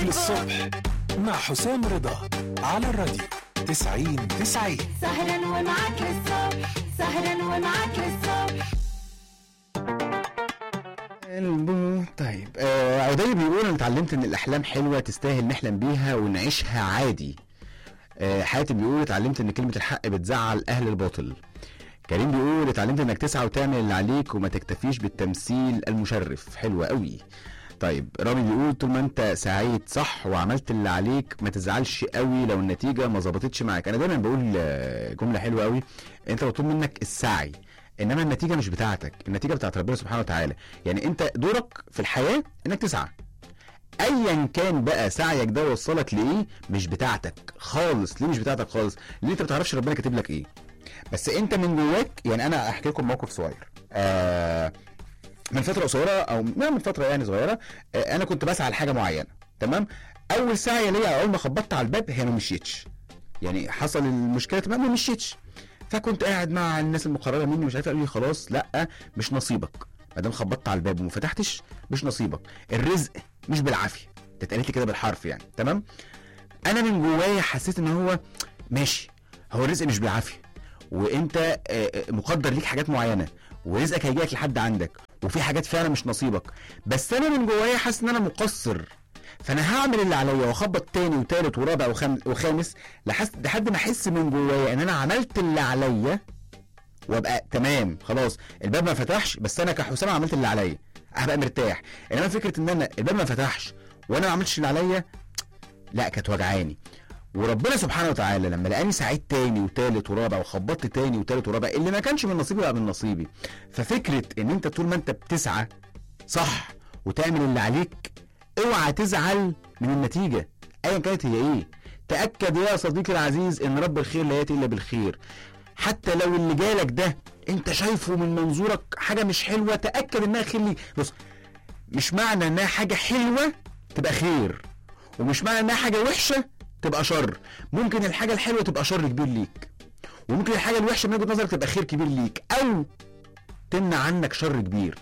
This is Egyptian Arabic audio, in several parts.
للصبح مع حسام رضا على الراديو 90 90 سهرا ومعاك للصبح سهرا ومعاك للصبح البو طيب آه عدي بيقول انا اتعلمت ان الاحلام حلوه تستاهل نحلم بيها ونعيشها عادي آه حاتم بيقول اتعلمت ان كلمه الحق بتزعل اهل الباطل كريم بيقول اتعلمت انك تسعى وتعمل اللي عليك وما تكتفيش بالتمثيل المشرف حلوة قوي طيب رامي بيقول طول ما انت سعيت صح وعملت اللي عليك ما تزعلش قوي لو النتيجه ما ظبطتش معاك انا دايما بقول آه، جمله حلوه قوي انت مطلوب منك السعي انما النتيجه مش بتاعتك النتيجه بتاعت ربنا سبحانه وتعالى يعني انت دورك في الحياه انك تسعى ايا كان بقى سعيك ده وصلك لايه مش بتاعتك خالص ليه مش بتاعتك خالص ليه انت ما بتعرفش ربنا كاتب لك ايه بس انت من جواك يعني انا احكي لكم موقف صغير آه من فتره قصيره او لا من فتره يعني صغيره آه انا كنت بسعى لحاجه معينه تمام اول سعي ليا اول ما خبطت على الباب هي ما مشيتش يعني حصل المشكله تمام ما مشيتش فكنت قاعد مع الناس المقربه مني مش عارف قالوا لي خلاص لا مش نصيبك ما دام خبطت على الباب وما فتحتش مش نصيبك الرزق مش بالعافيه ده اتقالت لي كده بالحرف يعني تمام انا من جوايا حسيت ان هو ماشي هو الرزق مش بالعافيه وانت آه، آه، مقدر ليك حاجات معينه ورزقك هيجيلك لحد عندك وفي حاجات فعلا مش نصيبك بس انا من جوايا حاسس ان انا مقصر فانا هعمل اللي عليا واخبط تاني وتالت ورابع وخام وخامس لحد لحد ما احس من جوايا ان انا عملت اللي عليا وابقى تمام خلاص الباب ما فتحش بس انا كحسام عملت اللي عليا هبقى مرتاح انما فكره ان انا الباب ما فتحش وانا ما عملتش اللي عليا لا كانت وجعاني وربنا سبحانه وتعالى لما لقاني سعيد تاني وتالت ورابع وخبطت تاني وتالت ورابع اللي ما كانش من نصيبي بقى من نصيبي ففكره ان انت طول ما انت بتسعى صح وتعمل اللي عليك اوعى تزعل من النتيجه ايا كانت هي ايه تاكد يا صديقي العزيز ان رب الخير لا ياتي الا بالخير حتى لو اللي جالك ده انت شايفه من منظورك حاجه مش حلوه تاكد انها خير ليك بص مش معنى انها حاجه حلوه تبقى خير ومش معنى انها حاجه وحشه تبقى شر ممكن الحاجه الحلوه تبقى شر كبير ليك وممكن الحاجه الوحشه من وجهه نظرك تبقى خير كبير ليك او تمنع عنك شر كبير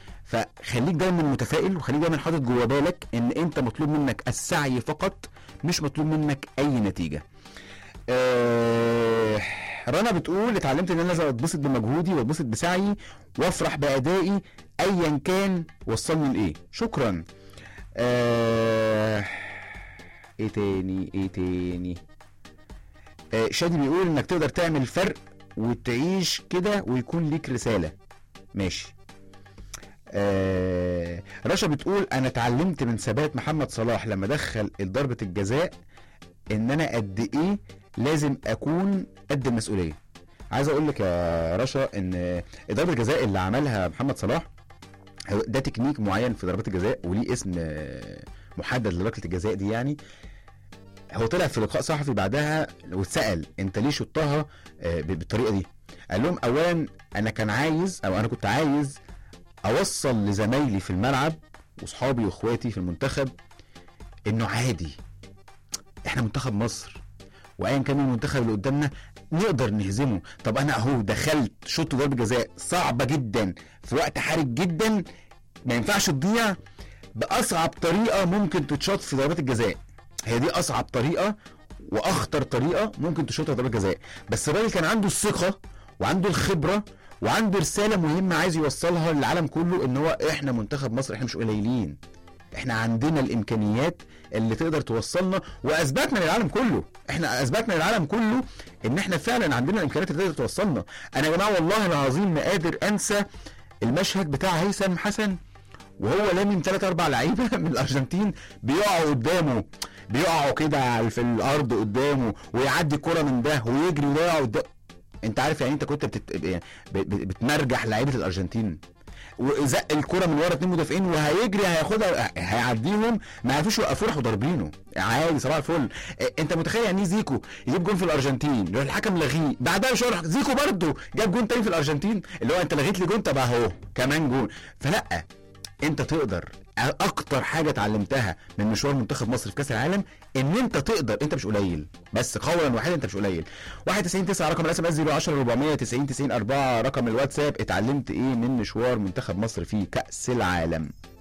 فخليك دايما متفائل وخليك دايما حاطط جوا بالك ان انت مطلوب منك السعي فقط مش مطلوب منك اي نتيجه آه رنا بتقول اتعلمت ان انا لازم اتبسط بمجهودي واتبسط بسعيي وافرح بادائي ايا كان وصلني لايه شكرا آه ايه تاني ايه تاني آه شادي بيقول انك تقدر تعمل فرق وتعيش كده ويكون ليك رسالة ماشي آه رشا بتقول انا اتعلمت من ثبات محمد صلاح لما دخل ضربة الجزاء ان انا قد ايه لازم اكون قد المسؤولية عايز اقول لك يا رشا ان ضربة الجزاء اللي عملها محمد صلاح هو ده تكنيك معين في ضربات الجزاء وليه اسم آه، محدد لركله الجزاء دي يعني هو طلع في لقاء صحفي بعدها واتسال انت ليه شطها آه، ب- بالطريقه دي قال لهم اولا انا كان عايز او انا كنت عايز اوصل لزمايلي في الملعب واصحابي واخواتي في المنتخب انه عادي احنا منتخب مصر وايا كان المنتخب اللي قدامنا نقدر نهزمه طب انا اهو دخلت شوط ضربه جزاء صعبه جدا في وقت حرج جدا ما ينفعش تضيع باصعب طريقه ممكن تتشاط في ضربات الجزاء هي دي اصعب طريقه واخطر طريقه ممكن تشوطها ضربه جزاء بس الراجل كان عنده الثقه وعنده الخبره وعنده رساله مهمه عايز يوصلها للعالم كله ان هو احنا منتخب مصر احنا مش قليلين احنا عندنا الامكانيات اللي تقدر توصلنا واثبتنا للعالم كله احنا اثبتنا للعالم كله ان احنا فعلا عندنا الامكانيات اللي تقدر توصلنا انا يا جماعه والله العظيم ما قادر انسى المشهد بتاع هيثم حسن وهو لامم ثلاث اربع لعيبه من الارجنتين بيقعوا قدامه بيقعوا كده على- في الارض قدامه ويعدي كرة من ده ويجري ويقع قدام انت عارف يعني انت كنت بتت... يعني ب- ب- بتمرجح لعيبه الارجنتين وزق الكرة من ورا اتنين مدافعين وهيجري هياخدها هيعديهم ما عرفوش يوقفوه راحوا ضاربينه عادي صباح الفل اه، انت متخيل يعني ايه زيكو يجيب جون في الارجنتين يروح الحكم لغيه بعدها بشويه يروح زيكو برضه جاب جون تاني في الارجنتين اللي هو انت لغيت لي جون طب اهو كمان جون فلا انت تقدر اكتر حاجه اتعلمتها من مشوار منتخب مصر في كاس العالم ان انت تقدر انت مش قليل بس قولا واحدا انت مش قليل 91 9 رقم الاس ام اس 010 490 90 4 رقم الواتساب اتعلمت ايه من مشوار منتخب مصر في كاس العالم